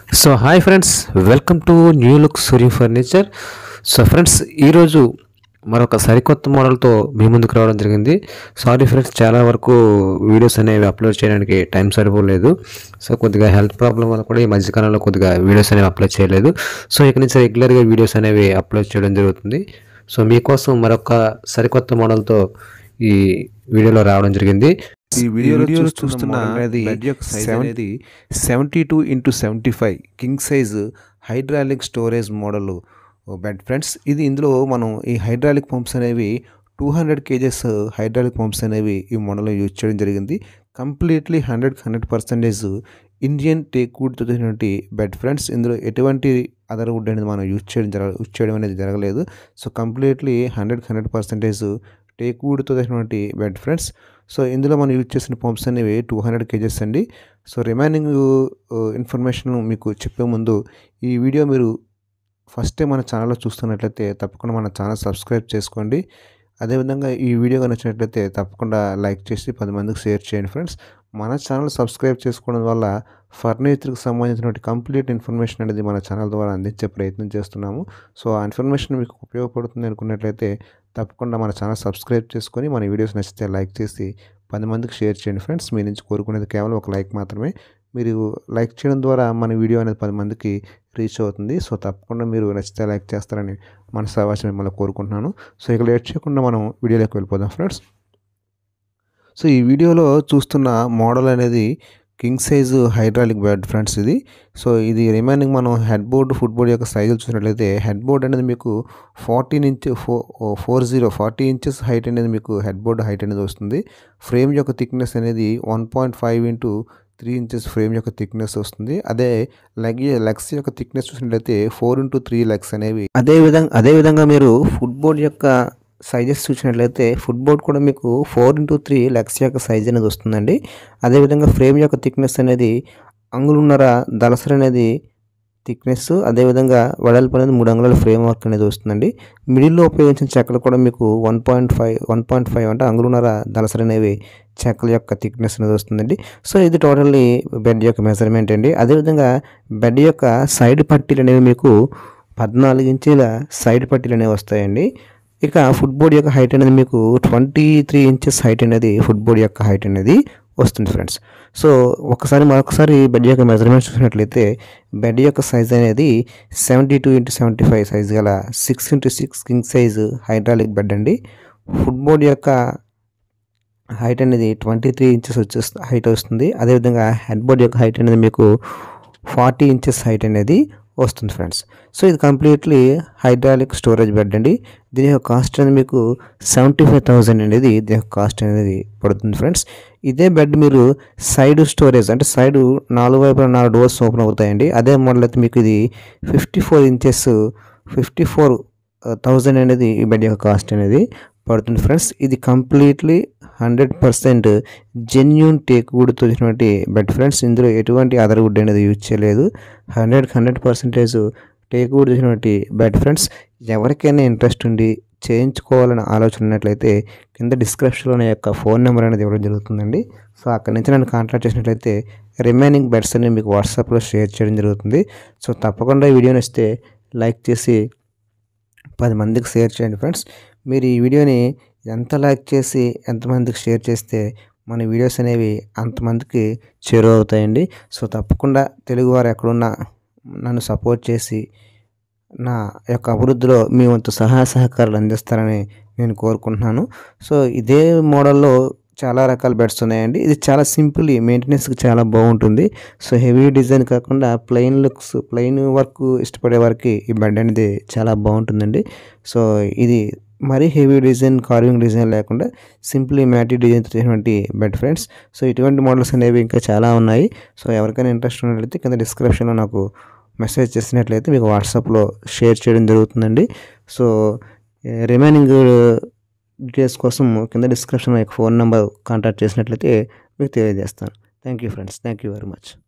so hi friends welcome to new look Surya furniture so friends ఈరోజు మరొక సరికొత్త మోడల్తో మీ ముందుకు రావడం జరిగింది సారీ ఫ్రెండ్స్ చాలా వరకు వీడియోస్ అనేవి అప్లోడ్ చేయడానికి టైం సరిపోలేదు సో కొద్దిగా హెల్త్ ప్రాబ్లం వల్ల కూడా ఈ మధ్యకాలంలో కొద్దిగా వీడియోస్ అనేవి అప్లోడ్ చేయలేదు సో ఇక నుంచి రెగ్యులర్గా వీడియోస్ అనేవి అప్లోడ్ చేయడం జరుగుతుంది సో మీకోసం మరొక సరికొత్త మోడల్తో ఈ వీడియోలో రావడం జరిగింది ఈ వీడియోలో వీడియోలో చూస్తున్న చూస్తున్న మోడల్ అనేది బెడ్ యొక్క సైజ్ సెవెన్- అనేది seventy two into seventy five king size hydraulic storage model bed friends ఇది ఇందులో మనం ఈ హైడ్రాలిక్ పంప్స్ అనేవి two hundred kgs hydraulic pumps అనేవి ఈ మోడల్లో యూజ్ చేయడం జరిగింది completely hundred hundred percentage Indian teak వుడ్తో చేసినటువంటి బెడ్ ఫ్రెండ్స్ ఇందులో ఎటువంటి అదర్ వుడ్ అనేది మనం యూజ్ చేయడం జరగ యూజ్ చేయడం అనేది జరగలేదు so completely hundred hundred percentage teak వుడ్తో చేసినటువంటి బెడ్ ఫ్రెండ్స్ సో ఇందులో మనం యూజ్ చేసిన పంప్స్ అనేవి టూ హండ్రెడ్ కేజెస్ అండి సో రిమైనింగ్ ఇన్ఫర్మేషన్ మీకు చెప్పే ముందు ఈ వీడియో మీరు ఫస్ట్ టైం మన ఛానల్లో చూస్తున్నట్లయితే తప్పకుండా మన ఛానల్ సబ్స్క్రైబ్ చేసుకోండి అదేవిధంగా ఈ వీడియో నచ్చినట్లయితే తప్పకుండా లైక్ చేసి పది మందికి షేర్ చేయండి ఫ్రెండ్స్ మన ఛానల్ సబ్స్క్రైబ్ చేసుకోవడం వల్ల ఫర్నిచర్కి సంబంధించినటువంటి కంప్లీట్ ఇన్ఫర్మేషన్ అనేది మన ఛానల్ ద్వారా అందించే ప్రయత్నం చేస్తున్నాము సో ఆ ఇన్ఫర్మేషన్ మీకు ఉపయోగపడుతుంది అనుకున్నట్లయితే తప్పకుండా మన ఛానల్ సబ్స్క్రైబ్ చేసుకొని మన వీడియోస్ నచ్చితే లైక్ చేసి పది మందికి షేర్ చేయండి ఫ్రెండ్స్ మీ నుంచి కోరుకునేది కేవలం ఒక లైక్ మాత్రమే మీరు లైక్ చేయడం ద్వారా మన వీడియో అనేది పది మందికి రీచ్ అవుతుంది సో తప్పకుండా మీరు నచ్చితే లైక్ చేస్తారని మన సవాసం మిమ్మల్ని కోరుకుంటున్నాను సో ఇక లేట్ చేయకుండా మనం వీడియోలోకి వెళ్ళిపోదాం ఫ్రెండ్స్ సో ఈ వీడియోలో చూస్తున్న మోడల్ అనేది king size hydraulic bed friends ఇది సో ఇది రిమైనింగ్ మనం హెడ్ బోర్డ్ ఫుట్ బోర్డ్ యొక్క సైజులు చూసినట్లయితే హెడ్ బోర్డ్ అనేది మీకు fourteen inch four four zero forty inches height అనేది మీకు హెడ్ బోర్డ్ హైట్ అనేది వస్తుంది ఫ్రేమ్ యొక్క థిక్నెస్ అనేది one point five into three inches frame యొక్క థిక్నెస్ వస్తుంది అదే లెగ్ లెగ్స్ యొక్క థిక్నెస్ చూసినట్లయితే ఫోర్ ఇంటూ త్రీ లెగ్స్ అనేవి అదే విధంగా అదే విధంగా మీరు ఫుట్బోర్డ్ యొక్క సైజెస్ చూసినట్లయితే ఫుట్బోర్డ్ కూడా మీకు ఫోర్ ఇంటూ త్రీ లెగ్స్ యొక్క సైజ్ అనేది వస్తుందండి అదేవిధంగా ఫ్రేమ్ యొక్క థిక్నెస్ అనేది అంగులున్నర దళసరి అనేది థిక్నెస్ అదేవిధంగా వెడల్పు అనేది మూడు అంగుళాల ఫ్రేమ్ వర్క్ అనేది వస్తుందండి మిడిల్లో ఉపయోగించిన చెక్కలు కూడా మీకు one point five one point five అంటే అంగులున్నర దళసరి అనేవి చెక్కల యొక్క థిక్నెస్ అనేది వస్తుందండి సో ఇది టోటల్లీ బెడ్ యొక్క మెజర్మెంట్ అండి అదేవిధంగా బెడ్ యొక్క సైడ్ పట్టీలు అనేవి మీకు పద్నాలుగు ఇంచీల సైడ్ పట్టీలు అనేవి వస్తాయండి ఇక ఫుట్బోర్డ్ యొక్క హైట్ అనేది మీకు ట్వంటీ త్రీ ఇంచెస్ హైట్ అనేది ఫుట్బోర్డ్ యొక్క హైట్ అనేది వస్తుంది ఫ్రెండ్స్ సో ఒకసారి మరొకసారి బెడ్ యొక్క మెజర్మెంట్ చూసినట్లయితే బెడ్ యొక్క సైజ్ అనేది seventy two into seventy five size గల six into six king size hydraulic bed అండి ఫుట్బోర్డ్ యొక్క హైట్ అనేది ట్వంటీ త్రీ ఇంచెస్ వచ్చే హైట్ వస్తుంది అదేవిధంగా హెడ్ బోర్డ్ యొక్క హైట్ అనేది మీకు ఫార్టీ ఇంచెస్ హైట్ అనేది వస్తుంది ఫ్రెండ్స్ సో ఇది కంప్లీట్లీ హైడ్రాలిక్ స్టోరేజ్ బెడ్ అండి దీని యొక్క కాస్ట్ అనేది మీకు సెవెంటీ ఫైవ్ థౌజండ్ అనేది దీని యొక్క కాస్ట్ అనేది పడుతుంది ఫ్రెండ్స్ ఇదే బెడ్ మీరు సైడ్ స్టోరేజ్ అంటే సైడ్ నాలుగు వైపుల నాలుగు డోర్స్ ఓపెన్ అవుతాయండి అదే మోడల్ అయితే మీకు ఇది fifty four inches fifty four thousand అనేది ఈ బెడ్ యొక్క కాస్ట్ అనేది పడుతుంది ఫ్రెండ్స్ ఇది completely hundred percent genuine teak వుడ్తో వచ్చినటువంటి బెడ్ ఫ్రెండ్స్ ఇందులో ఎటువంటి అదర్ వుడ్ అనేది యూజ్ చేయలేదు hundred hundred percentage teak wood వచ్చినటువంటి బెడ్ ఫ్రెండ్స్ ఎవరికైనా ఇంట్రెస్ట్ ఉండి చేయించుకోవాలని ఆలోచన ఉన్నట్లయితే కింద డిస్క్రిప్షన్లో నా యొక్క ఫోన్ నెంబర్ అనేది ఇవ్వడం జరుగుతుందండి సో అక్కడి నుంచి నన్ను కాంటాక్ట్ చేసినట్లయితే రిమైనింగ్ బెడ్స్ అనేవి మీకు వాట్సాప్లో షేర్ చేయడం జరుగుతుంది సో తప్పకుండా ఈ వీడియోని ఇస్తే లైక్ చేసి పది మందికి షేర్ చేయండి ఫ్రెండ్స్ మీరు ఈ వీడియోని ఎంత లైక్ చేసి ఎంతమందికి షేర్ చేస్తే మన వీడియోస్ అనేవి అంతమందికి చేరువవుతాయండి సో తప్పకుండా తెలుగువారు ఎక్కడున్నా నన్ను సపోర్ట్ చేసి నా యొక్క అభివృద్ధిలో మీ వంతు సహాయ సహకారాలు అందిస్తారని నేను కోరుకుంటున్నాను సో ఇదే మోడల్లో చాలా రకాల బెడ్స్ ఉన్నాయండి ఇది చాలా సింపుల్ మెయింటెనెన్స్కి చాలా బాగుంటుంది సో హెవీ డిజైన్ కాకుండా ప్లెయిన్ లుక్స్ ప్లెయిన్ వర్క్ ఇష్టపడే వారికి ఈ బెడ్ అనేది చాలా బాగుంటుందండి సో ఇది మరీ హెవీ డిజైన్ కార్వింగ్ డిజైన్ లేకుండా సింప్లీ మ్యాటీ డిజైన్ చేసినటువంటి బెడ్ ఫ్రెండ్స్ సో ఇటువంటి మోడల్స్ అనేవి ఇంకా చాలా ఉన్నాయి సో ఎవరికైనా ఇంట్రెస్ట్ ఉన్నట్లయితే కింద డిస్క్రిప్షన్లో నాకు మెసేజ్ చేసినట్లయితే మీకు వాట్సాప్లో షేర్ చేయడం జరుగుతుందండి సో రిమైనింగ్ డీటెయిల్స్ కోసం కింద డిస్క్రిప్షన్లో ఫోన్ నెంబర్ కాంటాక్ట్ చేసినట్లయితే మీకు తెలియజేస్తాను thank you friends thank you very much